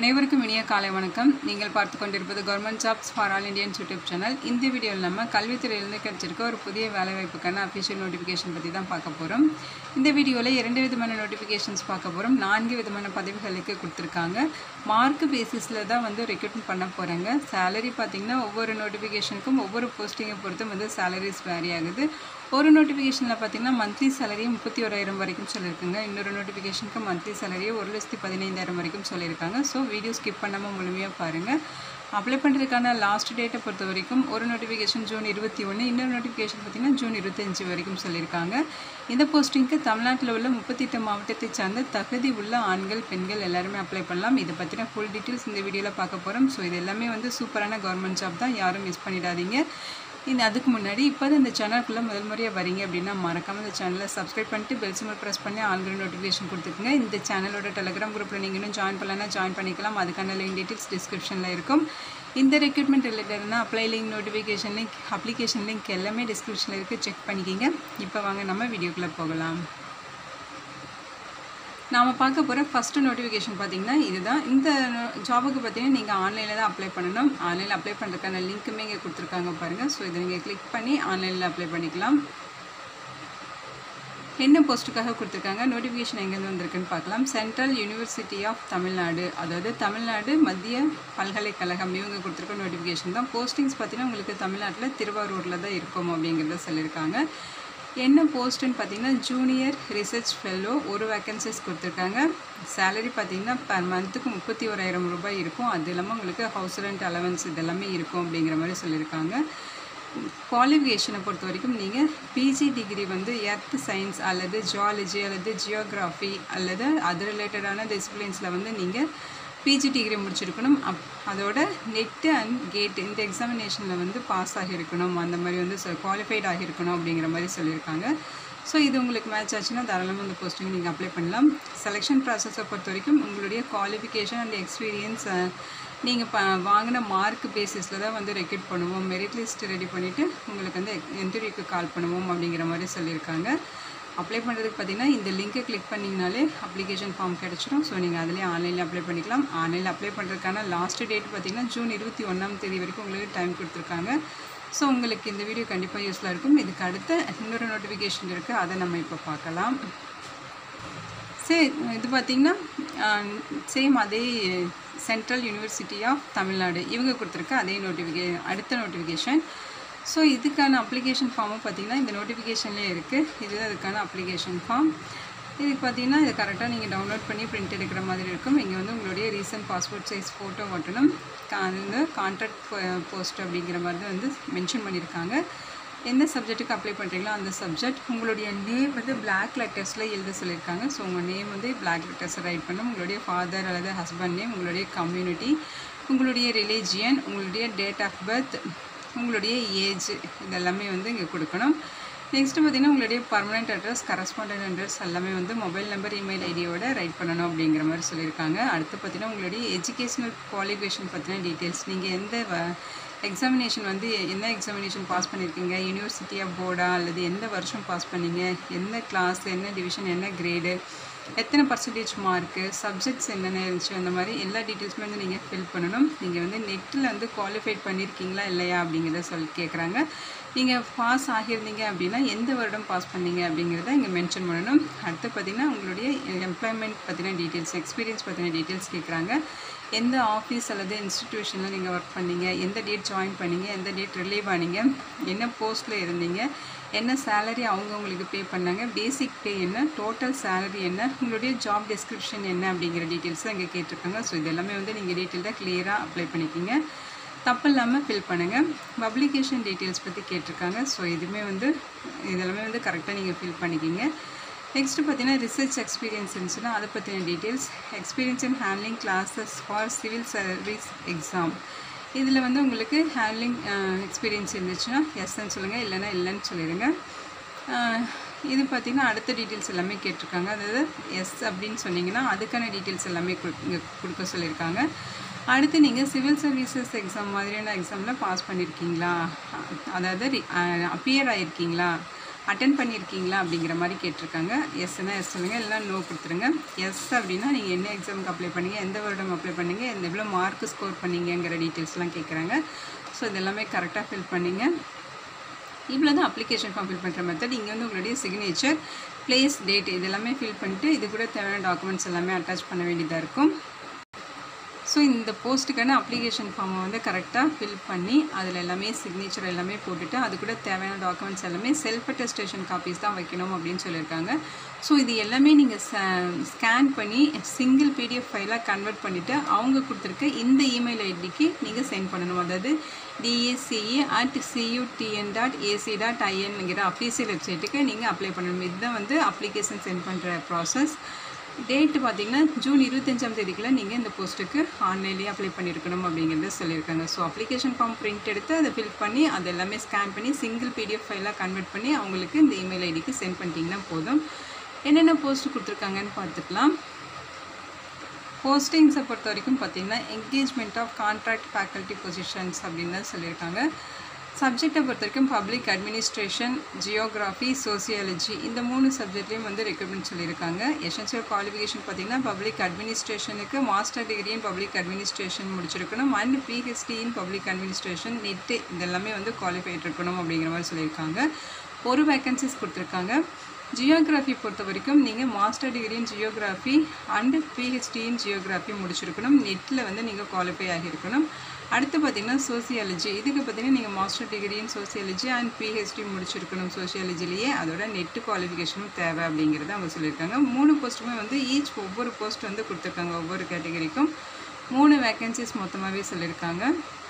அனைவருக்கும் இனிய காலை வணக்கம் நீங்கள் பார்த்து கொண்டிருப்பது government jobs for all Indians YouTube channel இந்த வீடியோவில் நம்ம கல்வித்துறையிலிருந்து கிடைச்சிருக்க ஒரு புதிய வேலைவாய்ப்புக்கான அஃபிஷியல் நோட்டிஃபிகேஷன் பற்றி தான் பார்க்க போகிறோம் இந்த வீடியோவில் இரண்டு விதமான நோட்டிஃபிகேஷன்ஸ் பார்க்க போகிறோம் நான்கு விதமான பதவிகளுக்கு கொடுத்துருக்காங்க மார்க் பேசிஸில் தான் வந்து ரெக்ரூட்மெண்ட் பண்ண போகிறாங்க சேலரி பார்த்திங்கன்னா ஒவ்வொரு நோட்டிஃபிகேஷனுக்கும் ஒவ்வொரு போஸ்டிங்கை பொறுத்தும் வந்து சேலரிஸ் வேரி ஆகுது ஒரு நோட்டிஃபிகேஷனில் பார்த்தீங்கன்னா மந்த்லி சேலரி முப்பத்தி ஓராயிரம் வரைக்கும் சொல்லியிருக்காங்க இன்னொரு நோட்டிஃபிகேஷனுக்கு மந்த்லி சேலரி ஒரு லட்சத்தி பதினைந்தாயிரம் வரைக்கும் சொல்லியிருக்காங்க ஸோ வீடியோ ஸ்கிப் பண்ணாமல் முழுமையாக பாருங்கள் அப்ளை பண்ணுறதுக்கான லாஸ்ட் டேட்டை பொறுத்த வரைக்கும் ஒரு நோட்டிஃபிகேஷன் ஜூன் இருபத்தி ஒன்று இன்னொரு நோட்டிஃபிகேஷன் பார்த்திங்கன்னா ஜூன் இருபத்தஞ்சு வரைக்கும் சொல்லியிருக்காங்க இந்த போஸ்டிங்க்கு தமிழ்நாட்டில் உள்ள முப்பத்தெட்டு மாவட்டத்தை சார்ந்த தகுதி உள்ள ஆண்கள் பெண்கள் எல்லாருமே அப்ளை பண்ணலாம் இதை பற்றின ஃபுல் டீட்டெயில்ஸ் இந்த வீடியோவில் பார்க்க போகிறோம் ஸோ இது எல்லாமே வந்து சூப்பரான கவர்மெண்ட் ஜாப் தான் யாரும் மிஸ் பண்ணிடாதீங்க இந்த அதுக்கு முன்னாடி இப்போ தான் இந்த சேனலுக்குள்ளே முதல் முறையாக வரீங்க அப்படின்னா மறக்காமல் இந்த சேனலை சப்ஸ்கிரைப் பண்ணிட்டு பெல் சிம்பிள் ப்ரெஸ் பண்ணி ஆல்ரெடி நோட்டிஃபிகேஷன் கொடுத்துக்குங்க இந்த சேனலோட டெலிகிராம் குரூப்பில் நீங்கள் இன்னும் ஜாயின் பண்ணலன்னா ஜாயின் பண்ணிக்கலாம் அதுக்கான லிங்க் டீட்டெயில்ஸ் டிஸ்கிரிப்ஷனில் இருக்கும் இந்த ரெக்ரூட்மெண்ட் ரிலேட்டட்னா apply link notification link application link எல்லாமே டிஸ்கிரிப்ஷனில் இருக்குது செக் பண்ணிக்கிங்க இப்போ வாங்க நம்ம வீடியோக்குள்ளே போகலாம் நாம் பார்க்க போகிற ஃபஸ்ட்டு நோட்டிஃபிகேஷன் பார்த்தீங்கன்னா இதுதான் இந்த ஜாபுக்கு பார்த்தீங்கன்னா நீங்கள் ஆன்லைனில் தான் அப்ளை பண்ணணும் ஆன்லைனில் அப்ளை பண்ணுறதுக்கான லிங்க்குமே இங்கே கொடுத்துருக்காங்க பாருங்கள் ஸோ இதை நீங்கள் கிளிக் பண்ணி ஆன்லைனில் அப்ளை பண்ணிக்கலாம் என்ன போஸ்ட்டுக்காக கொடுத்துருக்காங்க நோட்டிஃபிகேஷன் எங்கேருந்து வந்திருக்குன்னு பார்க்கலாம் சென்ட்ரல் யூனிவர்சிட்டி ஆஃப் தமிழ்நாடு அதாவது தமிழ்நாடு மத்திய பல்கலைக்கழகம் இவங்க கொடுத்துருக்க நோட்டிஃபிகேஷன் தான் போஸ்டிங்ஸ் பார்த்தீங்கன்னா உங்களுக்கு தமிழ்நாட்டில் திருவாரூரில் தான் இருக்கும் அப்படிங்கிறத சொல்லியிருக்காங்க என்ன போஸ்ட்டுன்னு பார்த்தீங்கன்னா ஜூனியர் ரிசர்ச் ஃபெல்லோ ஒரு வேக்கன்சிஸ் கொடுத்துருக்காங்க சேலரி பார்த்தீங்கன்னா பர் மந்த்துக்கு முப்பத்தி ஓராயிரம் ரூபாய் இருக்கும் அது இல்லாமல் உங்களுக்கு ஹவுஸ் ரெண்ட் அலவன்ஸ் இதெல்லாமே இருக்கும் அப்படிங்கிற மாதிரி சொல்லியிருக்காங்க குவாலிஃபிகேஷனை பொறுத்த வரைக்கும் நீங்கள் பிஜி டிகிரி வந்து எர்த் சயின்ஸ் அல்லது ஜுவாலஜி அல்லது ஜியோகிராஃபி அல்லது அது ரிலேட்டடான டிசிப்ளின்ஸில் வந்து நீங்கள் பிஜி டிகிரி முடிச்சிருக்கணும் அப் அதோட நெட்டு அண்ட் கேட் இந்த எக்ஸாமினேஷனில் வந்து பாஸ் ஆகியிருக்கணும் அந்த மாதிரி வந்து குவாலிஃபைட் ஆகியிருக்கணும் அப்படிங்கிற மாதிரி சொல்லியிருக்காங்க ஸோ இது உங்களுக்கு மேட்ச் ஆச்சுன்னா தாராளமாக இந்த போஸ்டிங் நீங்கள் அப்ளை பண்ணலாம் செலெக்ஷன் ப்ராசஸை பொறுத்த வரைக்கும் உங்களுடைய குவாலிஃபிகேஷன் அண்ட் எக்ஸ்பீரியன்ஸ் நீங்கள் ப வாங்கின மார்க் பேசிஸில் தான் வந்து ரெக்ரூட் பண்ணுவோம் மெரிட் லிஸ்ட் ரெடி பண்ணிவிட்டு உங்களுக்கு வந்து இன்டர்வியூக்கு கால் பண்ணுவோம் அப்படிங்கிற மாதிரி சொல்லியிருக்காங்க அப்ளை பண்ணுறதுக்கு பார்த்தீங்கன்னா இந்த லிங்க்கை கிளிக் பண்ணிங்கனாலே அப்ளிகேஷன் ஃபார்ம் கிடச்சிரும் ஸோ நீங்கள் அதிலே ஆன்லைனில் அப்ளை பண்ணிக்கலாம் ஆன்லைனில் அப்ளை பண்ணுறதுக்கான லாஸ்ட் டேட் பார்த்தீங்கன்னா ஜூன் இருபத்தி ஒன்றாம் தேதி வரைக்கும் உங்களுக்கு டைம் கொடுத்துருக்காங்க ஸோ உங்களுக்கு இந்த வீடியோ கண்டிப்பாக யூஸ்ஃபுல்லாக இருக்கும் இதுக்கு அடுத்த இன்னொரு நோட்டிஃபிகேஷன் இருக்குது அதை நம்ம இப்போ பார்க்கலாம் சரி இது பார்த்திங்கன்னா சேம் அதே சென்ட்ரல் யூனிவர்சிட்டி ஆஃப் தமிழ்நாடு இவங்க கொடுத்துருக்க அதே நோட்டிஃபிகே அடுத்த நோட்டிஃபிகேஷன் ஸோ இதுக்கான அப்ளிகேஷன் ஃபார்மும் பார்த்திங்கன்னா இந்த நோட்டிஃபிகேஷன்லேயே இருக்குது இது அதுக்கான அப்ளிகேஷன் ஃபார்ம் இதுக்கு பார்த்தீங்கன்னா இது கரெக்டாக நீங்கள் டவுன்லோட் பண்ணி பிரிண்ட் எடுக்கிற மாதிரி இருக்கும் இங்கே வந்து உங்களுடைய ரீசன்ட் பாஸ்போர்ட் சைஸ் ஃபோட்டோ ஒட்டணும் அது வந்து கான்ட்ராக்ட் போஸ்ட் அப்படிங்கிற மாதிரி தான் வந்து மென்ஷன் பண்ணியிருக்காங்க எந்த சப்ஜெக்ட்டுக்கு அப்ளை பண்ணுறீங்களோ அந்த சப்ஜெக்ட் உங்களுடைய நேம் வந்து பிளாக் லெட்டர்ஸில் எழுத சொல்லியிருக்காங்க ஸோ உங்கள் நேம் வந்து பிளாக் லெட்டர்ஸை ரைட் பண்ணணும் உங்களுடைய ஃபாதர் அல்லது ஹஸ்பண்ட் நேம் உங்களுடைய கம்யூனிட்டி உங்களுடைய ரிலீஜியன் உங்களுடைய டேட் ஆஃப் பர்த் உங்களுடைய ஏஜ் இதெல்லாமே வந்து இங்கே கொடுக்கணும் நெக்ஸ்ட்டு பார்த்திங்கன்னா உங்களுடைய பர்மனெண்ட் அட்ரஸ் கரஸ்பாண்டன்ட் அட்ரஸ் எல்லாமே வந்து மொபைல் நம்பர் இமெயில் ஐடியோட ரைட் பண்ணணும் அப்படிங்கிற மாதிரி சொல்லியிருக்காங்க அடுத்து பார்த்திங்கன்னா உங்களுடைய எஜுகேஷ்னல் குவாலிஃபிகேஷன் பற்றின டீட்டெயில்ஸ் நீங்கள் எந்த எக்ஸாமினேஷன் வந்து என்ன எக்ஸாமினேஷன் பாஸ் பண்ணியிருக்கீங்க யூனிவர்சிட்டியாக போர்டா அல்லது எந்த வருஷம் பாஸ் பண்ணீங்க என்ன கிளாஸ் என்ன டிவிஷன் என்ன கிரேடு எத்தனை பர்சன்டேஜ் மார்க்கு சப்ஜெக்ட்ஸ் என்னென்ன இருந்துச்சு அந்த மாதிரி எல்லா டீட்டெயில்ஸுமே வந்து நீங்கள் ஃபில் பண்ணணும் நீங்கள் வந்து நெட்டில் வந்து குவாலிஃபைட் பண்ணியிருக்கீங்களா இல்லையா அப்படிங்கிறத சொல்லி கேட்குறாங்க நீங்கள் பாஸ் ஆகியிருந்தீங்க அப்படின்னா எந்த வருடம் பாஸ் பண்ணீங்க அப்படிங்கிறத இங்கே மென்ஷன் பண்ணணும் அடுத்து பார்த்திங்கன்னா உங்களுடைய எம்ப்ளாய்மெண்ட் பற்றின டீட்டெயில்ஸ் எக்ஸ்பீரியன்ஸ் பற்றின டீட்டெயில்ஸ் கேட்குறாங்க எந்த ஆஃபீஸ் அல்லது இன்ஸ்டிடியூஷனில் நீங்கள் ஒர்க் பண்ணீங்க எந்த டேட் ஜாயின் பண்ணீங்க எந்த டேட் ரிலீவ் ஆனீங்க என்ன போஸ்ட்டில் இருந்தீங்க என்ன சேலரி அவங்க உங்களுக்கு பே பண்ணாங்க பேசிக் பே என்ன டோட்டல் சேலரி என்ன உங்களுடைய ஜாப் டெஸ்கிரிப்ஷன் என்ன அப்படிங்கிற டீட்டெயில்ஸ் தான் இங்கே கேட்டிருக்காங்க ஸோ இது எல்லாமே வந்து நீங்கள் டீட்டெயில்டாக கிளியராக அப்ளை பண்ணிக்கிங்க தப்பு இல்லாமல் ஃபில் பண்ணுங்கள் பப்ளிகேஷன் டீட்டெயில்ஸ் பற்றி கேட்டிருக்காங்க ஸோ இதுவுமே வந்து இதெல்லாமே வந்து கரெக்டாக நீங்கள் ஃபில் பண்ணிக்கிங்க நெக்ஸ்ட்டு பார்த்தீங்கன்னா ரிசர்ச் எக்ஸ்பீரியன்ஸ் இருந்துச்சுன்னா அதை பற்றின details experience in handling classes for civil service exam இதில் வந்து உங்களுக்கு ஹேண்ட்லிங் எக்ஸ்பீரியன்ஸ் இருந்துச்சுன்னா எஸ்ன்னு சொல்லுங்கள் இல்லைன்னா இல்லைன்னு சொல்லிடுங்க இது பார்த்திங்கன்னா அடுத்த டீட்டெயில்ஸ் எல்லாமே கேட்டிருக்காங்க அதாவது எஸ் அப்படின்னு சொன்னீங்கன்னா அதுக்கான டீட்டெயில்ஸ் எல்லாமே இங்கே கொடுக்க சொல்லியிருக்காங்க அடுத்து நீங்கள் சிவில் சர்வீசஸ் எக்ஸாம் மாதிரியான எக்ஸாமில் பாஸ் பண்ணியிருக்கீங்களா அதாவது அப்பியர் ஆகிருக்கீங்களா அட்டன் பண்ணியிருக்கீங்களா அப்படிங்கிற மாதிரி கேட்டிருக்காங்க எஸ்னா எஸ் சொல்லுங்கள் இல்லைனா நோ கொடுத்துருங்க எஸ் அப்படின்னா நீங்கள் என்ன எக்ஸாமுக்கு அப்ளை பண்ணீங்க எந்த வருடம் அப்ளை பண்ணீங்க எந்த எவ்வளோ மார்க் ஸ்கோர் பண்ணீங்கங்கிற டீட்டெயில்ஸ்லாம் கேட்குறாங்க ஸோ இதெல்லாமே கரெக்டாக ஃபில் பண்ணீங்க இவ்வளோ தான் அப்ளிகேஷன் ஃபார்ம் ஃபில் பண்ணுற மெத்தட் இங்கே வந்து உங்களுடைய சிக்னேச்சர் பிளேஸ் டேட் இது எல்லாமே ஃபில் பண்ணிட்டு இது கூட தேவையான டாக்குமெண்ட்ஸ் எல்லாமே அட்டாச் பண்ண வேண்டியதாக இருக்கும் ஸோ இந்த போஸ்ட்டுக்கான அப்ளிகேஷன் ஃபார்மை வந்து கரெக்டாக ஃபில் பண்ணி அதில் எல்லாமே சிக்னேச்சர் எல்லாமே போட்டுட்டு அது கூட தேவையான டாக்குமெண்ட்ஸ் எல்லாமே செல்ஃப் அட்டஸ்டேஷன் காப்பீஸ் தான் வைக்கணும் அப்படின்னு சொல்லியிருக்காங்க ஸோ இது எல்லாமே நீங்கள் ஸ்கேன் பண்ணி சிங்கிள் பிடிஎஃப் ஃபைலாக கன்வெர்ட் பண்ணிவிட்டு அவங்க கொடுத்துருக்க இந்த இமெயில் ஐடிக்கு நீங்கள் சென்ட் பண்ணணும் அதாவது DACE at CUTN dot AC dot ஐஎன்ங்கிற அஃபீஷியல் வெப்சைட்டுக்கு நீங்கள் அப்ளை பண்ணணும் இதுதான் வந்து அப்ளிகேஷன் சென்ட் பண்ணுற ப்ராசஸ் டேட்டு பார்த்தீங்கன்னா ஜூன் இருபத்தஞ்சாம் தேதிக்குள்ளே நீங்கள் இந்த போஸ்ட்டுக்கு ஆன்லைன்லேயே அப்ளை பண்ணியிருக்கணும் அப்படிங்கிறத சொல்லியிருக்காங்க ஸோ அப்ளிகேஷன் ஃபார்ம் பிரிண்ட் எடுத்து அதை ஃபில் பண்ணி அது எல்லாமே ஸ்கேன் பண்ணி சிங்கிள் பிடிஎஃப் ஃபைலாக கன்வெர்ட் பண்ணி அவங்களுக்கு இந்த இமெயில் ஐடிக்கு சென்ட் பண்ணிட்டீங்கன்னா போதும் என்னென்ன போஸ்ட் கொடுத்துருக்காங்கன்னு பார்த்துக்கலாம் போஸ்டிங்ஸை பொறுத்த வரைக்கும் பார்த்தீங்கன்னா engagement of contract faculty positions அப்படின்னு தான் சொல்லியிருக்காங்க சப்ஜெக்டை பொறுத்த வரைக்கும் பப்ளிக் அட்மினிஸ்ட்ரேஷன் ஜியோகிராஃபி சோசியாலஜி இந்த மூணு சப்ஜெக்ட்லேயும் வந்து ரெக்ரூட்மெண்ட் சொல்லியிருக்காங்க எசென்ஷியல் குவாலிஃபிகேஷன் பார்த்தீங்கன்னா பப்ளிக் அட்மினிஸ்ட்ரேஷனுக்கு master degree in public administration முடிச்சிருக்கணும் and PhD in public administration NET இதெல்லாமே வந்து குவாலிஃபைட் இருக்கணும் அப்படிங்கிற மாதிரி சொல்லியிருக்காங்க ஒரு வேக்கன்சிஸ் கொடுத்துருக்காங்க ஜியோகிராஃபி பொறுத்த வரைக்கும் நீங்கள் master degree in geography and PhD in geography முடிச்சிருக்கணும் நெட்டில் வந்து நீங்கள் குவாலிஃபை ஆகியிருக்கணும் அடுத்து பார்த்தீங்கன்னா சோசியாலஜி இதுக்கு பார்த்தீங்கன்னா நீங்கள் master degree in sociology and PhD முடிச்சிருக்கணும் சோசியாலஜிலேயே அதோட நெட்டு குவாலிஃபிகேஷனும் தேவை அப்படிங்கிறத அவங்க சொல்லியிருக்காங்க மூணு போஸ்ட்டுமே வந்து ஈச் ஒவ்வொரு போஸ்ட் வந்து கொடுத்துருக்காங்க ஒவ்வொரு கேட்டகரிக்கும் மூணு வேக்கன்சிஸ் மொத்தமாகவே சொல்லியிருக்காங்க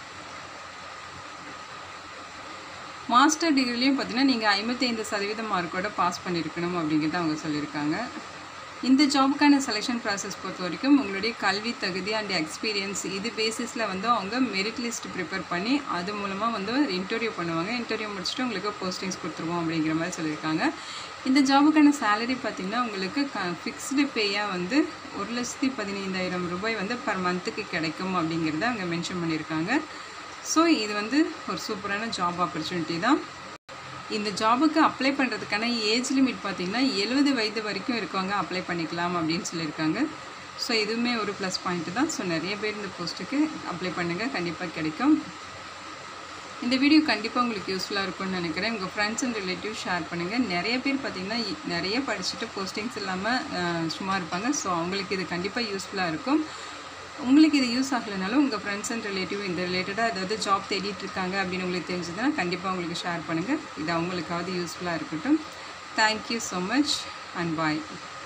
மாஸ்டர் டிகிரிலையும் பார்த்தீங்கன்னா நீங்கள் ஐம்பத்தைந்து சதவீதம் மார்க்கோட பாஸ் பண்ணியிருக்கணும் அப்படிங்கிறத அவங்க சொல்லியிருக்காங்க இந்த ஜாபுக்கான செலெக்ஷன் ப்ராசஸ் பொறுத்த வரைக்கும் உங்களுடைய கல்வி தகுதி அண்ட் எக்ஸ்பீரியன்ஸ் இது பேசிஸில் வந்து அவங்க மெரிட் லிஸ்ட் ப்ரிப்பேர் பண்ணி அது மூலமாக வந்து இன்டர்வியூ பண்ணுவாங்க இன்டர்வியூ முடிச்சுட்டு உங்களுக்கு போஸ்டிங்ஸ் கொடுத்துருவோம் அப்படிங்கிற மாதிரி சொல்லியிருக்காங்க இந்த ஜாபுக்கான சேலரி பார்த்திங்கன்னா உங்களுக்கு க ஃபிக்ஸ்டு பேயாக வந்து ஒரு லட்சத்தி பதினைந்தாயிரம் ரூபாய் வந்து பர் மந்த்துக்கு கிடைக்கும் அப்படிங்கிறத அவங்க மென்ஷன் பண்ணியிருக்காங்க ஸோ இது வந்து ஒரு சூப்பரான ஜாப் ஆப்பர்ச்சுனிட்டி தான் இந்த ஜாபுக்கு அப்ளை பண்ணுறதுக்கான ஏஜ் லிமிட் பார்த்திங்கன்னா எழுபது வயது வரைக்கும் இருக்கவங்க அப்ளை பண்ணிக்கலாம் அப்படின்னு சொல்லியிருக்காங்க ஸோ இதுவுமே ஒரு ப்ளஸ் பாயிண்ட்டு தான் ஸோ நிறைய பேர் இந்த போஸ்ட்டுக்கு அப்ளை பண்ணுங்கள் கண்டிப்பாக கிடைக்கும் இந்த வீடியோ கண்டிப்பாக உங்களுக்கு யூஸ்ஃபுல்லாக இருக்கும்னு நினைக்கிறேன் உங்கள் ஃப்ரெண்ட்ஸ் அண்ட் ரிலேட்டிவ் ஷேர் பண்ணுங்கள் நிறைய பேர் பார்த்திங்கன்னா நிறைய படிச்சுட்டு போஸ்டிங்ஸ் இல்லாமல் சும்மா இருப்பாங்க ஸோ அவங்களுக்கு இது கண்டிப்பாக யூஸ்ஃபுல்லாக இருக்கும் உங்களுக்கு இது யூஸ் ஆகலைனாலும் உங்கள் ஃப்ரெண்ட்ஸ் அண்ட் ரிலேட்டிவ் இந்த ரிலேட்டடாக ஏதாவது ஜாப் தேடிட்டு இருக்காங்க அப்படின்னு உங்களுக்கு தெரிஞ்சதுன்னா கண்டிப்பாக உங்களுக்கு ஷேர் பண்ணுங்கள் இது அவங்களுக்காவது யூஸ்ஃபுல்லாக இருக்கட்டும் thank you so much and bye